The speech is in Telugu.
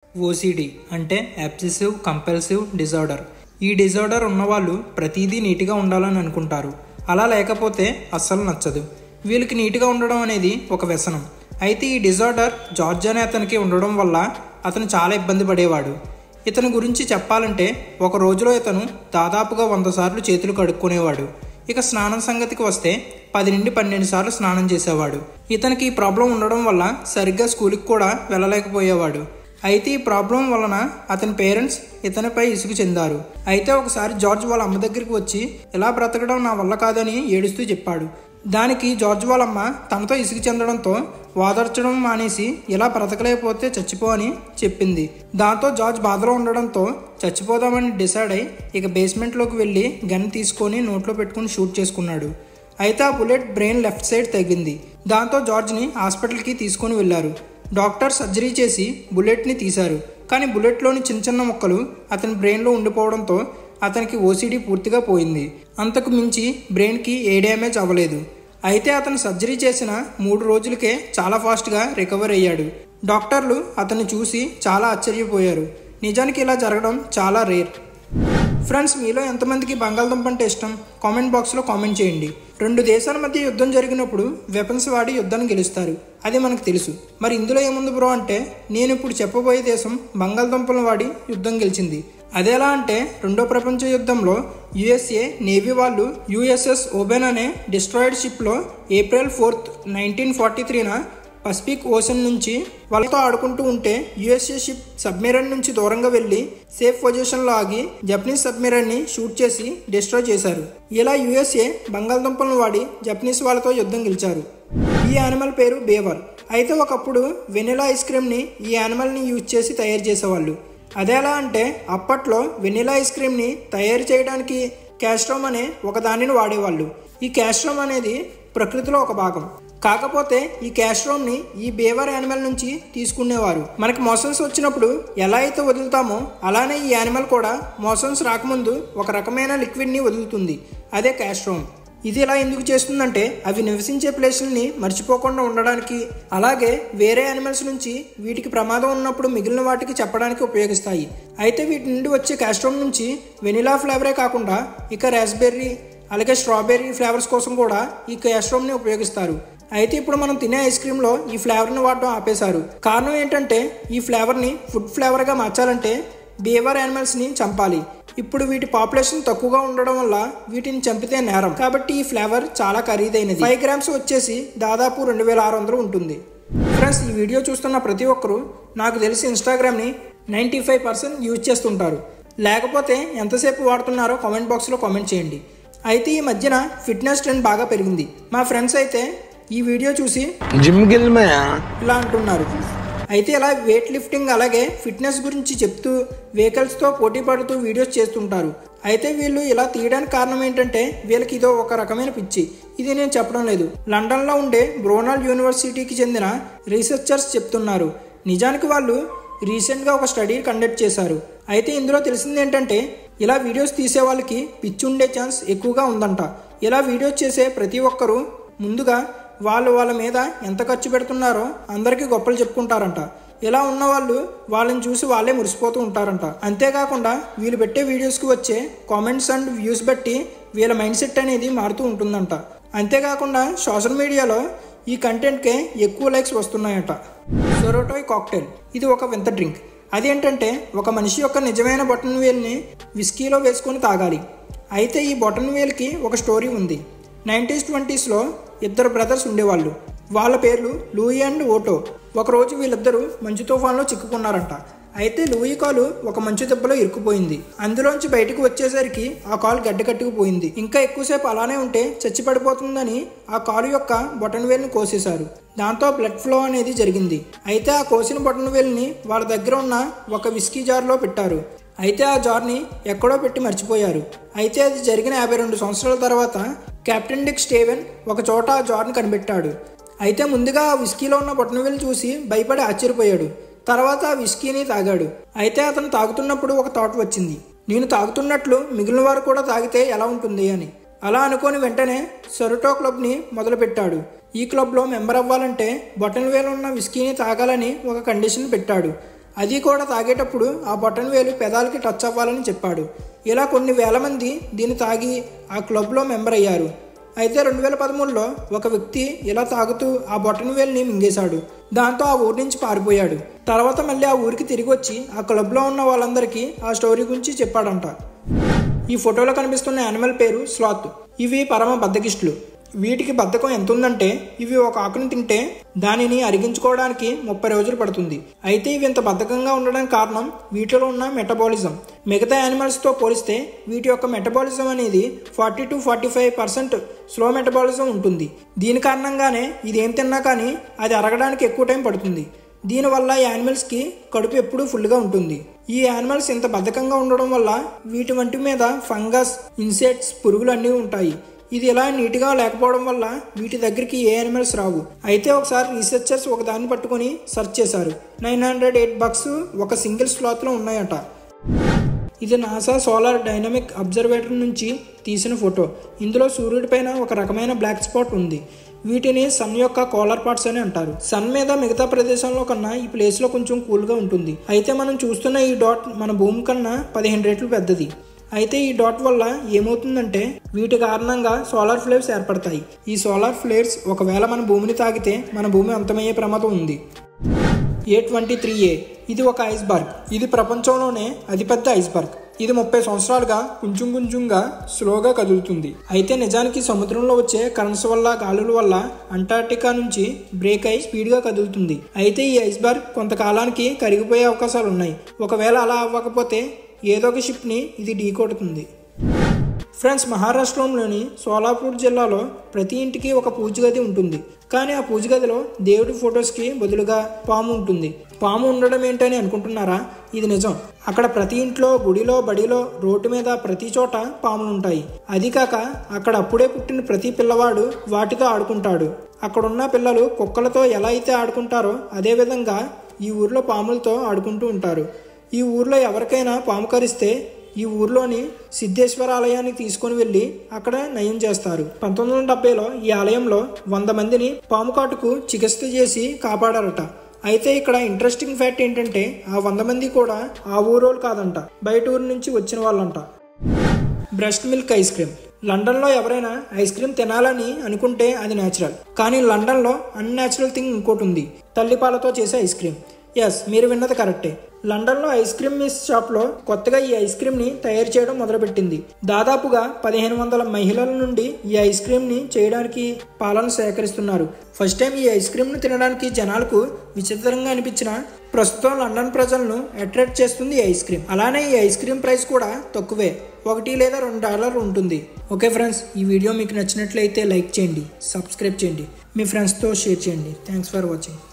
ఓసిడి అంటే అబ్సెసివ్ కంపల్సివ్ డిజార్డర్ ఈ డిజార్డర్ ఉన్నవాళ్ళు ప్రతిదీ నీట్గా ఉండాలని అనుకుంటారు అలా లేకపోతే అస్సలు నచ్చదు వీళ్ళకి నీట్గా ఉండడం అనేది ఒక వ్యసనం అయితే ఈ డిజార్డర్ జార్జ్ అనే అతనికి ఉండడం వల్ల అతను చాలా ఇబ్బంది పడేవాడు ఇతని గురించి చెప్పాలంటే ఒక రోజులో ఇతను దాదాపుగా వంద సార్లు చేతులు కడుక్కునేవాడు ఇక స్నానం సంగతికి వస్తే పది నుండి పన్నెండు సార్లు స్నానం చేసేవాడు ఇతనికి ఈ ప్రాబ్లం ఉండడం వల్ల సరిగ్గా స్కూల్కి కూడా వెళ్ళలేకపోయేవాడు అయితే ఈ ప్రాబ్లం వలన అతని పేరెంట్స్ ఇతనిపై ఇసుగు చెందారు అయితే ఒకసారి జార్జ్ వాళ్ళ అమ్మ దగ్గరికి వచ్చి ఇలా బ్రతకడం నా వల్ల కాదని ఏడుస్తూ చెప్పాడు దానికి జార్జ్ వాళ్ళమ్మ తనతో ఇసుగు చెందడంతో వాదర్చడం మానేసి ఇలా బ్రతకలేకపోతే చచ్చిపో అని చెప్పింది దాంతో జార్జ్ బాధలో ఉండడంతో చచ్చిపోదామని డిసైడ్ అయి ఇక బేస్మెంట్లోకి వెళ్ళి గన్ తీసుకొని నోట్లో పెట్టుకుని షూట్ చేసుకున్నాడు అయితే ఆ బుల్లెట్ బ్రెయిన్ లెఫ్ట్ సైడ్ తగ్గింది దాంతో జార్జ్ని హాస్పిటల్కి తీసుకొని వెళ్ళారు డాక్టర్ సర్జరీ చేసి బుల్లెట్ని తీశారు కానీ బుల్లెట్లోని చిన్న చిన్న ముక్కలు అతని బ్రెయిన్లో ఉండిపోవడంతో అతనికి ఓసిడి పూర్తిగా పోయింది అంతకు మించి బ్రెయిన్కి ఏ డ్యామేజ్ అవ్వలేదు అయితే అతను సర్జరీ చేసిన మూడు రోజులకే చాలా ఫాస్ట్గా రికవర్ అయ్యాడు డాక్టర్లు అతన్ని చూసి చాలా ఆశ్చర్యపోయారు నిజానికి ఇలా జరగడం చాలా రేర్ ఫ్రెండ్స్ మీలో ఎంతమందికి బంగాళదుంప అంటే ఇష్టం కామెంట్ బాక్స్లో కామెంట్ చేయండి రెండు దేశాల మధ్య యుద్ధం జరిగినప్పుడు వెపన్స్ వాడి యుద్ధాన్ని గెలుస్తారు అది మనకు తెలుసు మరి ఇందులో ఏముంది బ్రో అంటే నేను ఇప్పుడు చెప్పబోయే దేశం బంగాళదుంపలను వాడి యుద్ధం గెలిచింది అదెలా అంటే రెండో ప్రపంచ యుద్ధంలో యుఎస్ఏ నేవీ వాళ్ళు యుఎస్ఎస్ ఓబెన్ అనే డిస్ట్రాయిడ్ షిప్లో ఏప్రిల్ ఫోర్త్ నైన్టీన్ ఫార్టీ త్రీన పసిఫిక్ ఓషన్ నుంచి వాళ్ళతో ఆడుకుంటూ ఉంటే యుఎస్ఏ షిప్ సబ్మెరైన్ నుంచి దూరంగా వెళ్ళి సేఫ్ పొజిషన్లో ఆగి జపనీస్ సబ్మెరైన్ని షూట్ చేసి డిస్ట్రాయ్ చేశారు ఇలా యుఎస్ఏ బంగాళదుంపలను వాడి జపనీస్ వాళ్ళతో యుద్ధం గెలిచారు ఈ యానిమల్ పేరు బేవర్ అయితే ఒకప్పుడు వెనిలా ఐస్ క్రీమ్ని ఈ యానిమల్ని యూజ్ చేసి తయారు చేసేవాళ్ళు అదెలా అంటే అప్పట్లో వెనిలా ఐస్ క్రీమ్ని తయారు చేయడానికి క్యాస్ట్రోమ్ అనే ఒక దానిని వాడేవాళ్ళు ఈ క్యాస్ట్రోమ్ అనేది ప్రకృతిలో ఒక భాగం కాకపోతే ఈ క్యాస్ట్రోమ్ని ఈ బేవర్ యానిమల్ నుంచి తీసుకునేవారు మనకి మోషన్స్ వచ్చినప్పుడు ఎలా అయితే వదులుతామో అలానే ఈ యానిమల్ కూడా మోషన్స్ రాకముందు ఒక రకమైన లిక్విడ్ని వదులుతుంది అదే క్యాస్ట్రోమ్ ఇది ఇలా ఎందుకు చేస్తుందంటే అవి నివసించే ప్లేస్ని మర్చిపోకుండా ఉండడానికి అలాగే వేరే యానిమల్స్ నుంచి వీటికి ప్రమాదం ఉన్నప్పుడు మిగిలిన వాటికి చెప్పడానికి ఉపయోగిస్తాయి అయితే వీటి నుండి వచ్చే క్యాస్ట్రోమ్ నుంచి వెనిలా ఫ్లేవరే కాకుండా ఇక రాస్బెర్రీ అలాగే స్ట్రాబెర్రీ ఫ్లేవర్స్ కోసం కూడా ఈ క్యాస్ట్రోమ్ని ఉపయోగిస్తారు అయితే ఇప్పుడు మనం తినే ఐస్ క్రీమ్లో ఈ ఫ్లేవర్ని వాడడం ఆపేశారు కారణం ఏంటంటే ఈ ఫ్లేవర్ని ఫుడ్ ఫ్లేవర్గా మార్చాలంటే బేవర్ యానిమల్స్ని చంపాలి ఇప్పుడు వీటి పాపులేషన్ తక్కువగా ఉండడం వల్ల వీటిని చంపితే నేరం కాబట్టి ఈ ఫ్లేవర్ చాలా ఖరీదైనది ఫైవ్ గ్రామ్స్ వచ్చేసి దాదాపు రెండు వేల ఆరు వందలు ఉంటుంది ఫ్రెండ్స్ ఈ వీడియో చూస్తున్న ప్రతి ఒక్కరూ నాకు తెలిసి ఇన్స్టాగ్రామ్ని నైంటీ ఫైవ్ పర్సెంట్ యూజ్ చేస్తుంటారు లేకపోతే ఎంతసేపు వాడుతున్నారో కామెంట్ బాక్స్లో కామెంట్ చేయండి అయితే ఈ మధ్యన ఫిట్నెస్ ట్రెండ్ బాగా పెరిగింది మా ఫ్రెండ్స్ అయితే ఈ వీడియో చూసి जिम गिल में ఇలా అంటున్నారు అయితే ఇలా వెయిట్ లిఫ్టింగ్ అలాగే ఫిట్నెస్ గురించి చెప్తూ వెహికల్స్తో పోటీ పడుతూ వీడియోస్ చేస్తుంటారు అయితే వీళ్ళు ఇలా తీయడానికి కారణం ఏంటంటే వీళ్ళకి ఇదో ఒక రకమైన పిచ్చి ఇది నేను చెప్పడం లేదు లండన్లో ఉండే బ్రోనాల్ యూనివర్సిటీకి చెందిన రీసెర్చర్స్ చెప్తున్నారు నిజానికి వాళ్ళు రీసెంట్గా ఒక స్టడీ కండక్ట్ చేశారు అయితే ఇందులో తెలిసింది ఏంటంటే ఇలా వీడియోస్ తీసే వాళ్ళకి పిచ్చి ఉండే ఛాన్స్ ఎక్కువగా ఉందంట ఇలా వీడియోస్ చేసే ప్రతి ఒక్కరూ ముందుగా వాళ్ళు వాళ్ళ మీద ఎంత ఖర్చు పెడుతున్నారో అందరికీ గొప్పలు చెప్పుకుంటారంట ఇలా ఉన్న వాళ్ళు వాళ్ళని చూసి వాళ్ళే మురిసిపోతూ ఉంటారంట అంతేకాకుండా వీళ్ళు పెట్టే వీడియోస్కి వచ్చే కామెంట్స్ అండ్ వ్యూస్ బట్టి వీళ్ళ మైండ్ సెట్ అనేది మారుతూ ఉంటుందంట అంతేకాకుండా సోషల్ మీడియాలో ఈ కంటెంట్కే ఎక్కువ లైక్స్ వస్తున్నాయట సొరోటోయ్ కాక్టైల్ ఇది ఒక వింత డ్రింక్ అదేంటంటే ఒక మనిషి యొక్క నిజమైన బొటన్ వేల్ని విస్కీలో వేసుకొని తాగాలి అయితే ఈ బొటన్ వేల్కి ఒక స్టోరీ ఉంది నైంటీస్ ట్వంటీస్లో ఇద్దరు బ్రదర్స్ ఉండేవాళ్ళు వాళ్ళ పేర్లు లూయి అండ్ ఓటో ఒకరోజు వీళ్ళిద్దరూ మంచు తుఫాన్లో చిక్కుకున్నారంట అయితే లూయి కాలు ఒక మంచు దెబ్బలో ఇరుక్కుపోయింది అందులోంచి బయటకు వచ్చేసరికి ఆ కాలు గడ్డకట్టుకుపోయింది ఇంకా ఎక్కువసేపు అలానే ఉంటే చచ్చి పడిపోతుందని ఆ కాలు యొక్క బొటన్ వేలుని కోసేశారు దాంతో బ్లడ్ ఫ్లో అనేది జరిగింది అయితే ఆ కోసిన బొటన్ వేలుని వాళ్ళ దగ్గర ఉన్న ఒక విస్కీ జార్లో పెట్టారు అయితే ఆ జార్ని ఎక్కడో పెట్టి మర్చిపోయారు అయితే అది జరిగిన యాభై రెండు సంవత్సరాల తర్వాత కెప్టెన్ డిక్ స్టేవెన్ ఒక చోట ఆ జార్ని కనిపెట్టాడు అయితే ముందుగా ఆ విస్కీలో ఉన్న బొటనవేలు చూసి భయపడి ఆశ్చర్యపోయాడు తర్వాత ఆ విస్కీని తాగాడు అయితే అతను తాగుతున్నప్పుడు ఒక థాట్ వచ్చింది నేను తాగుతున్నట్లు మిగిలిన వారు కూడా తాగితే ఎలా ఉంటుంది అని అలా అనుకొని వెంటనే సొరటో క్లబ్ని మొదలుపెట్టాడు ఈ క్లబ్లో మెంబర్ అవ్వాలంటే బొటన్ వేలు ఉన్న విస్కీని తాగాలని ఒక కండిషన్ పెట్టాడు అది కూడా తాగేటప్పుడు ఆ బొటన్ వేలు పెదాలకి టచ్ అవ్వాలని చెప్పాడు ఇలా కొన్ని వేల మంది దీన్ని తాగి ఆ క్లబ్లో మెంబర్ అయ్యారు అయితే రెండు వేల పదమూడులో ఒక వ్యక్తి ఇలా తాగుతూ ఆ బొటన్ వేలుని మింగేశాడు దాంతో ఆ ఊరి నుంచి పారిపోయాడు తర్వాత మళ్ళీ ఆ ఊరికి తిరిగి వచ్చి ఆ క్లబ్లో ఉన్న వాళ్ళందరికీ ఆ స్టోరీ గురించి చెప్పాడంట ఈ ఫోటోలో కనిపిస్తున్న యానిమల్ పేరు స్లాత్ ఇవి పరమ బద్దకిష్టులు వీటికి బద్ధకం ఎంత ఉందంటే ఇవి ఒక ఆకుని తింటే దానిని అరిగించుకోవడానికి ముప్పై రోజులు పడుతుంది అయితే ఇవి ఇంత బద్ధకంగా ఉండడానికి కారణం వీటిలో ఉన్న మెటబాలిజం మిగతా యానిమల్స్తో పోలిస్తే వీటి యొక్క మెటబాలిజం అనేది forty to forty five percent slow metabolism ఉంటుంది దీని కారణంగానే ఇది ఏం తిన్నా కానీ అది అరగడానికి ఎక్కువ టైం పడుతుంది దీనివల్ల ఈ యానిమల్స్కి కడుపు ఎప్పుడూ ఫుల్గా ఉంటుంది ఈ యానిమల్స్ ఇంత బద్ధకంగా ఉండడం వల్ల వీటి వంటి మీద ఫంగస్ ఇన్సెక్ట్స్ పురుగులు అన్నీ ఉంటాయి ఇది ఇలా నీట్గా లేకపోవడం వల్ల వీటి దగ్గరికి ఏ యానిమల్స్ రావు అయితే ఒకసారి రీసెర్చర్స్ ఒక దాన్ని పట్టుకొని సెర్చ్ చేశారు నైన్ హండ్రెడ్ ఎయిట్ బక్స్ ఒక సింగిల్ స్లాత్లో ఉన్నాయట ఇది నాసా సోలార్ డైనమిక్ అబ్జర్వేటర్ నుంచి తీసిన ఫోటో ఇందులో సూర్యుడిపైన ఒక రకమైన బ్లాక్ స్పాట్ ఉంది వీటిని సన్ యొక్క కోలర్ పార్ట్స్ అని అంటారు సన్ మీద మిగతా ప్రదేశంలో కన్నా ఈ ప్లేస్లో కొంచెం కూల్గా ఉంటుంది అయితే మనం చూస్తున్న ఈ డాట్ మన భూమి కన్నా పదిహేను రెట్లు పెద్దది అయితే ఈ డాట్ వల్ల ఏమవుతుందంటే వీటి కారణంగా సోలార్ ఫ్లేర్స్ ఏర్పడతాయి ఈ సోలార్ ఫ్లేర్స్ ఒకవేళ మన భూమిని తాకితే మన భూమి అంతమయ్యే ప్రమాదం ఉంది ఏ ట్వంటీ త్రీ ఏ ఇది ఒక ఐస్బర్గ్ ఇది ప్రపంచంలోనే అతిపెద్ద ఐస్బర్గ్ ఇది ముప్పై సంవత్సరాలుగా కొంచెం కొంచెంగా స్లోగా కదులుతుంది అయితే నిజానికి సముద్రంలో వచ్చే కరెంట్స్ వల్ల గాలుల వల్ల అంటార్టికా నుంచి బ్రేక్ అయి స్పీడ్గా కదులుతుంది అయితే ఈ ఐస్బర్గ్ కొంతకాలానికి కరిగిపోయే అవకాశాలు ఉన్నాయి ఒకవేళ అలా అవ్వకపోతే ఏదో ఒక షిప్ని ఇది ఢీకొడుతుంది ఫ్రెండ్స్ మహారాష్ట్రంలోని సోలాపూర్ జిల్లాలో ప్రతి ఇంటికి ఒక పూజ గది ఉంటుంది కానీ ఆ పూజ గదిలో దేవుడి ఫొటోస్కి బదులుగా పాము ఉంటుంది పాము ఉండడం ఏంటని అనుకుంటున్నారా ఇది నిజం అక్కడ ప్రతి ఇంట్లో గుడిలో బడిలో రోడ్డు మీద ప్రతి చోట పాములు ఉంటాయి అది కాక అక్కడ అప్పుడే పుట్టిన ప్రతి పిల్లవాడు వాటితో ఆడుకుంటాడు అక్కడున్న పిల్లలు కుక్కలతో ఎలా అయితే ఆడుకుంటారో అదే విధంగా ఈ ఊర్లో పాములతో ఆడుకుంటూ ఉంటారు ఈ ఊర్లో ఎవరికైనా పాము కరిస్తే ఈ ఊర్లోని సిద్ధేశ్వర ఆలయానికి తీసుకొని వెళ్ళి అక్కడ నయం చేస్తారు పంతొమ్మిది వందల డెబ్బైలో ఈ ఆలయంలో వంద మందిని పాము కాటుకు చికిత్స చేసి కాపాడారట అయితే ఇక్కడ ఇంట్రెస్టింగ్ ఫ్యాక్ట్ ఏంటంటే ఆ వంద మంది కూడా ఆ ఊరోళ్ళు కాదంట బయట ఊరు నుంచి వచ్చిన వాళ్ళంట బ్రెస్ట్ మిల్క్ ఐస్ క్రీమ్ లండన్లో ఎవరైనా ఐస్ క్రీమ్ తినాలని అనుకుంటే అది న్యాచురల్ కానీ లండన్లో అన్యాచురల్ థింగ్ ఇంకోటి ఉంది తల్లిపాలతో చేసే ఐస్ క్రీమ్ ఎస్ మీరు విన్నది కరెక్టే లండన్లో ఐస్ క్రీమ్ మిస్ షాప్లో కొత్తగా ఈ ఐస్ క్రీమ్ని తయారు చేయడం మొదలుపెట్టింది దాదాపుగా పదిహేను వందల మహిళల నుండి ఈ ఐస్ క్రీమ్ని చేయడానికి పాలను సేకరిస్తున్నారు ఫస్ట్ టైం ఈ ఐస్ క్రీమ్ను తినడానికి జనాలకు విచిత్రంగా అనిపించిన ప్రస్తుతం లండన్ ప్రజలను అట్రాక్ట్ చేస్తుంది ఈ ఐస్ క్రీమ్ అలానే ఈ ఐస్ క్రీమ్ ప్రైస్ కూడా తక్కువే ఒకటి లేదా రెండు డాలర్లు ఉంటుంది ఓకే ఫ్రెండ్స్ ఈ వీడియో మీకు నచ్చినట్లయితే లైక్ చేయండి సబ్స్క్రైబ్ చేయండి మీ ఫ్రెండ్స్తో షేర్ చేయండి థ్యాంక్స్ ఫర్ వాచింగ్